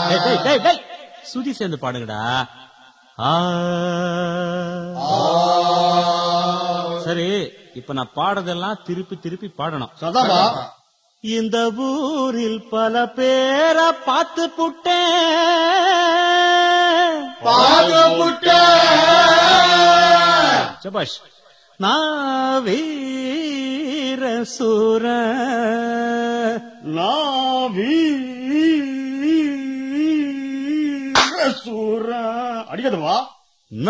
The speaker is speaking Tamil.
டேய், டேய், டேய், டேய். சுதி சேர்ந்து பாடுங்கடா ஆ. சரி இப்ப நான் பாடுறதெல்லாம் திருப்பி திருப்பி பாடணும் சதாபா இந்த ஊரில் பல பேரை பார்த்து புட்டேன் பாகமுட்ட சபாஷ் நான் வீர சூர நாவி சூர அடிக்கதுவா